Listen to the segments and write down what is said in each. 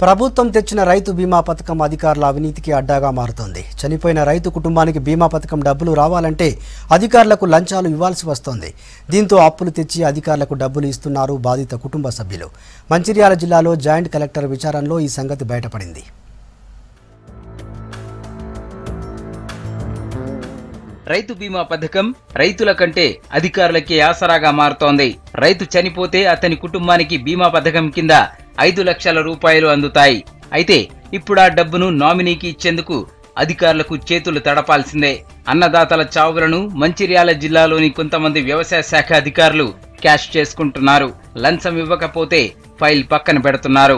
ప్రభుత్వం తెచ్చిన రైతు బీమా పథకం అధికారుల అవినీతికి అడ్డాగా మారుతోంది చనిపోయిన రైతు కుటుంబానికి బీమా పథకం డబ్బులు రావాలంటే అధికారులకు లంచాలు ఇవ్వాల్సి వస్తోంది దీంతో అప్పులు తెచ్చి అధికారులకు డబ్బులు ఇస్తున్నారు బాధిత కుటుంబ సభ్యులు మంచిర్యాల జిల్లాలో జాయింట్ కలెక్టర్ విచారణలో ఈ సంగతి బయటపడింది రైతు బీమా పథకం రైతుల కంటే అధికారులకే ఆసరాగా మారుతోంది రైతు చనిపోతే అతని కుటుంబానికి బీమా పథకం కింద ఐదు లక్షల రూపాయలు అందుతాయి అయితే ఇప్పుడు ఆ డబ్బును నామినీకి ఇచ్చేందుకు అధికారులకు చేతులు తడపాల్సిందే అన్నదాతల చావులను మంచిర్యాల జిల్లాలోని కొంతమంది వ్యవసాయ శాఖ అధికారులు క్యాష్ చేసుకుంటున్నారు లంచం ఇవ్వకపోతే ఫైల్ పక్కన పెడుతున్నారు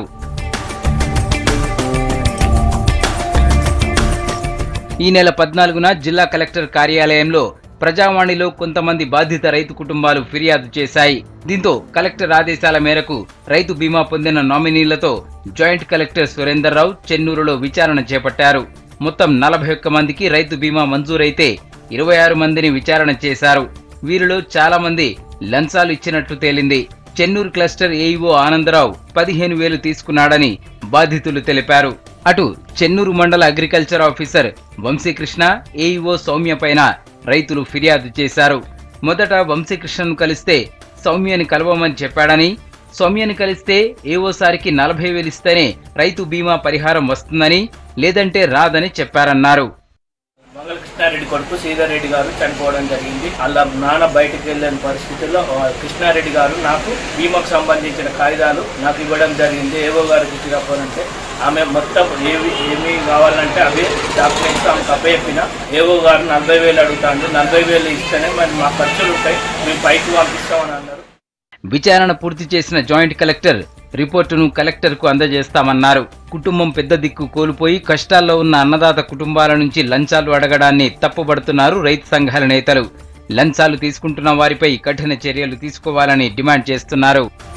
ఈ నెల పద్నాలుగున జిల్లా కలెక్టర్ కార్యాలయంలో ప్రజావాణిలో కొంతమంది బాధిత రైతు కుటుంబాలు ఫిర్యాదు చేశాయి దీంతో కలెక్టర్ ఆదేశాల మేరకు రైతు బీమా పొందిన నామినీలతో జాయింట్ కలెక్టర్ సురేందర్ రావు చెన్నూరులో విచారణ చేపట్టారు మొత్తం నలభై ఒక్క మందికి రైతు బీమా మంజూరైతే ఇరవై ఆరు మందిని విచారణ చేశారు వీరిలో చాలా మంది లంచాలు ఇచ్చినట్లు తేలింది చెన్నూరు క్లస్టర్ ఏఈఓ ఆనందరావు పదిహేను వేలు తీసుకున్నాడని బాధితులు తెలిపారు అటు చెన్నూరు మండల agriculture officer Vamshikrishna AEO Soumya పైన రైతులు ఫిర్యాదు చేశారు మొదట వంశీకృష్ణను కలిస్తే సౌమ్యని కలవమని చెప్పాడని సౌమ్యని కలిస్తే ఏఓసారికి నలభై వేలు ఇస్తేనే రైతు బీమా పరిహారం వస్తుందని లేదంటే రాదని చెప్పారన్నారు మంగళ కృష్ణారెడ్డి కొడుకు శ్రీధర్ రెడ్డి గారు చనిపోవడం జరిగింది అలా నాన్న బయటకు వెళ్ళని పరిస్థితుల్లో ఆ, కృష్ణారెడ్డి గారు నాకు బీమాకు సంబంధించిన కాగితాలు నాకు ఇవ్వడం జరిగింది ఏవో గారికి ఇచ్చినప్పుడంటే ఆమె మొత్తం ఏవి ఏమి కావాలంటే అవే డాక్యుమెంట్స్ ఆమెకు అప్పచెప్పిన ఏవో గారు నలభై వేలు అడుగుతాడు నలభై వేలు ఇస్తేనే మరి మా ఖర్చులు ఉంటాయి మేము పైకి పంపిస్తామని అన్నారు విచారణ పూర్తి చేసిన జాయింట్ కలెక్టర్ రిపోర్టును కలెక్టర్కు అందజేస్తామన్నారు కుటుంబం పెద్ద దిక్కు కోల్పోయి కష్టాల్లో ఉన్న అన్నదాత కుటుంబాల నుంచి లంచాలు అడగడాన్ని తప్పుబడుతున్నారు రైతు సంఘాల నేతలు లంచాలు తీసుకుంటున్న వారిపై కఠిన చర్యలు తీసుకోవాలని డిమాండ్ చేస్తున్నారు